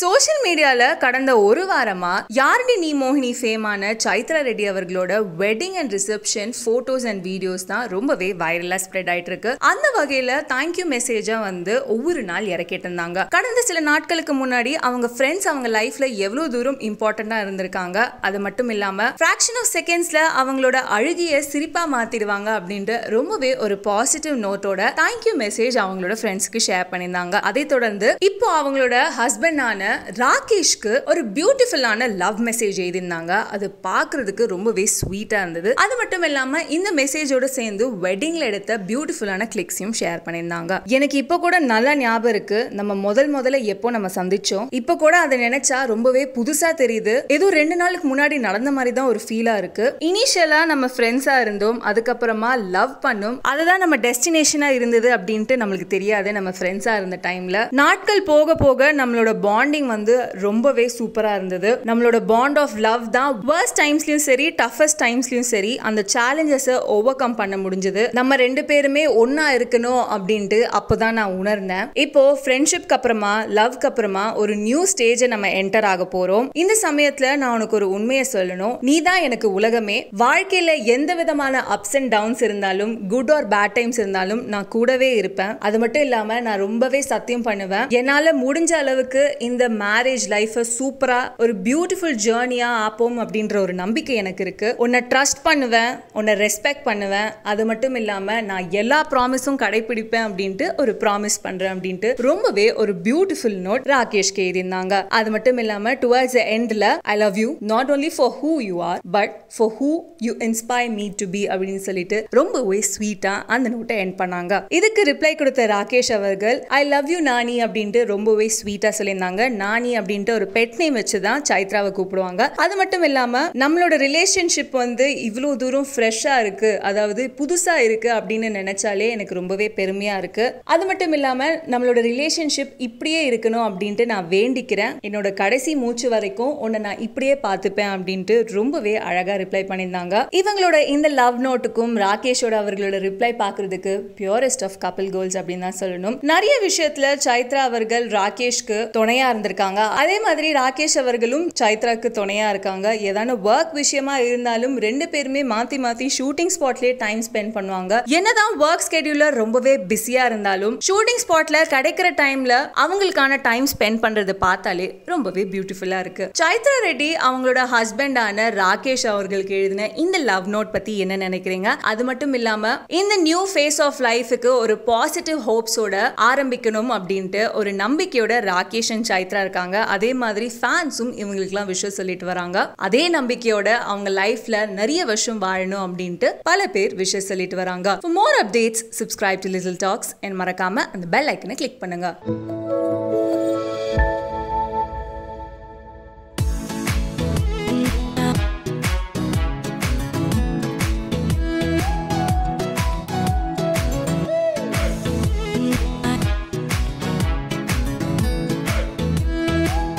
social மீடியால கடந்த ஒரு வாரமா யார்டி நீ மோகினி ஃபேமான சைத்ரா ரெட்டி அவர்களோட wedding and reception photos and videos தான் ரொம்பவே வைரலா ஸ்ப்ரெட் ஆயிட்டு இருக்கு அந்த வகையில தேங்க்யூ மெசேஜா வந்து ஒவ்வொரு நாள் இறக்கிட்டு இருந்தாங்க கடந்த சில நாட்களுக்கு முன்னாடி அவங்க ஃப்ரெண்ட்ஸ் அவங்க லைஃப்ல எவ்வளவு தூரம் இம்பார்ட்டண்டா இருந்திருக்காங்க அது மட்டும் இல்லாம ஃபிராக்ஷன் ஆஃப் செகண்ட்ஸ்ல அவங்களோட அழுகிய சிரிப்பா மாத்திடுவாங்க அப்படின்ட்டு ரொம்பவே ஒரு பாசிட்டிவ் நோட்டோட தேங்க்யூ மெசேஜ் அவங்களோட ஃப்ரெண்ட்ஸ்க்கு ஷேர் பண்ணியிருந்தாங்க அதை தொடர்ந்து இப்போ அவங்களோட ஹஸ்பண்டான ராகேஷ்க்கு ஒரு பியூட்டிஃபுல்லான லவ் மெசேஜ் எழுதியிருந்தாங்க அது பார்க்கிறதுக்கு ரொம்பவே ஸ்வீட்டா இருந்தது அது மட்டும் இல்லாம இந்த மெசேஜோட சேர்ந்து வெட்டிங்ல எடுத்த பியூட்டிஃபுல்லான கிளிக்ஸையும் ஷேர் பண்ணியிருந்தாங்க எனக்கு இப்போ கூட நல்லா ஞாபகம் இருக்கு நம்ம முதல் முதல்ல எப்போ நம்ம சந்திச்சோம் இப்போ கூட அதை நினைச்சா ரொம்பவே புதுசா தெரியுது ஏதோ ரெண்டு நாளுக்கு முன்னாடி நடந்த மாதிரி தான் ஒரு ஃபீலா இருக்கு இனிஷியலா நம்ம ஃப்ரெண்ட்ஸா இருந்தோம் அதுக்கப்புறமா லவ் பண்ணோம் அதுதான் நம்ம டெஸ்டினேஷனா இருந்தது அப்படின்ட்டு நம்மளுக்கு தெரியாது நம்ம ஃப்ரெண்ட்ஸா இருந்த டைம்ல நாட்கள் போக போக நம்மளோட பாண்டிங் வந்து ரொம்பவே சூப்பரா இருந்தது நம்மளோட பாண்ட் ஆஃப் லவ் தான் worst டைம்ஸ்லயும் சரி டஃபஸ்ட் டைம்ஸ்லயும் சரி அந்த சேலஞ்சஸை ஓவர் கம் பண்ண முடிஞ்சது நம்ம ரெண்டு பேருமே ஒண்ணா இருக்கணும் அப்படின்ட்டு அப்போதான் நான் உணர்ந்தேன் இப்போ ஃப்ரெண்ட்ஷிப்க்கு அப்புறமா லவ்க்கு அப்புறமா ஒரு நியூ ஸ்டேஜை நம்ம என்டர் ஆக போறோம் இந்த சமயத்துல நான் உனக்கு ஒரு உண்மையை சொல்லணும் நீ தான் எனக்கு உலகமே வாழ்க்கையில எந்த விதமான அப்ஸ் அண்ட் டவுன்ஸ் இருந்தாலும் குட் ஆர் பேட் டைம்ஸ் இருந்தாலும் நான் கூடவே இருப்பேன் அது மட்டும் இல்லாம நான் ரொம்பவே சத்தியம் பண்ணுவேன் என்னால முடிஞ்ச அளவுக்கு இந்த மேரேஜ் லைஃபை சூப்பரா ஒரு பியூட்டிஃபுல் ஜேர்னியா ஆப்போம் அப்படின்ற ஒரு நம்பிக்கை எனக்கு இருக்கு உன்னை ட்ரஸ்ட் பண்ணுவேன் உன்னை ரெஸ்பெக்ட் பண்ணுவேன் அது மட்டும் இல்லாம நான் எல்லா ப்ராமிஸும் கடைபிடிப்பேன் அப்படின்ட்டு ஒரு ப்ராமிஸ் பண்றேன் அப்படின்ட்டு ரொம்பவே ஒரு பியூட்டிஃபுல் நோட் ராகேஷ்க்கு எழுதியிருந்தாங்க அது மட்டும் இல்லாம டுவர்ட்ஸ் எண்ட்ல I love you not only for who you are but for who you inspire me to be அப்படின்னு சொல்லிட்டு ரொம்பவே ஸ்வீட்டா அந்த நோட்டை எண்ட் பண்ணாங்க இதுக்கு ரிப்ளை கொடுத்த ராகேஷ் அவர்கள் ஐ லவ் யூ நானி அப்படின்ட்டு ரொம்பவே ஸ்வீட்டா சொல்லியிருந்தாங்க நானி அப்படின்ட்டு ஒரு பெட் நேம் வச்சு தான் சைத்ராவை கூப்பிடுவாங்க அது மட்டும் இல்லாம நம்மளோட ரிலேஷன்ஷிப் வந்து இவ்வளோ தூரம் ஃப்ரெஷ்ஷா இருக்கு அதாவது புதுசா இருக்கு அப்படின்னு நினைச்சாலே எனக்கு ரொம்பவே பெருமையா இருக்கு அது மட்டும் இல்லாம நம்மளோட ரிலேஷன்ஷிப் இப்படியே இருக்கணும் அப்படின்ட்டு நான் வேண்டிக்கிறேன் என்னோட கடைசி மூச்சு வரைக்கும் உன்னை நான் இப்படியே பார்த்துப்பேன் அப்படின்ட்டு ரொம்பவே அழகா ரிப்ளை பண்ணியிருந்தாங்க இவங்களோட இந்த லவ் நோட்டுக்கும் ராகேஷோட அவர்களோட ரிப்ளை பார்க்கறதுக்கு பியூரஸ்ட் ஆஃப் கப்பல் கோல்ஸ் அப்படின்னு தான் சொல்லணும் நிறைய விஷயத்துல சைத்ரா அவர்கள் ராகேஷ்க்கு துணையா இருந்திருக்காங்க அதே மாதிரி ராகேஷ் அவர்களும் சைத்ராக்கு துணையா இருக்காங்க ஏதான ஒர்க் விஷயமா இருந்தாலும் ரெண்டு பேருமே மாத்தி மாத்தி ஷூட்டிங் ஸ்பாட்லயே டைம் ஸ்பெண்ட் பண்ணுவாங்க என்னதான் ஒர்க் ஸ்கெடியூலர் ரொம்பவே பிஸியா இருந்தாலும் ஷூட்டிங் ஸ்பாட்ல கிடைக்கிற டைம்ல அவங்களுக்கான டைம் ஸ்பெண்ட் பண்றது பார்த்தாலே ரொம்பவே பியூட்டிஃபுல்லா இருக்கு சைத்ரா ரெட்டி அவங்களோட ஹஸ்பண்டான ராகேஷ் அவர்களுக்கு எழுதின இந்த லவ் நோட் பத்தி என்ன நினைக்கிறீங்க அது மட்டும் இல்லாம இந்த நியூ ஃபேஸ் ஆஃப் லைஃபுக்கு ஒரு பாசிட்டிவ் ஹோப்ஸோட ஆரம்பிக்கணும் அப்படின்ட்டு ஒரு நம்பிக்கையோட ராகேஷ் அண்ட் சைத்ரா இருக்காங்க அதே மாதிரி ஃபேன்ஸும் இவங்களுக்குலாம் விஷயம் சொல்லிட்டு வராங்க அதே நம்பிக்கையோட அவங்க லைஃப்ல நிறைய வருஷம் வாழணும் அப்படின்ட்டு பல பேர் விஷயம் சொல்லிட்டு வராங்க For more updates subscribe to Little Talks and மறக்காம அந்த பெல் ஐக்கனை கிளிக் பண்ணுங்க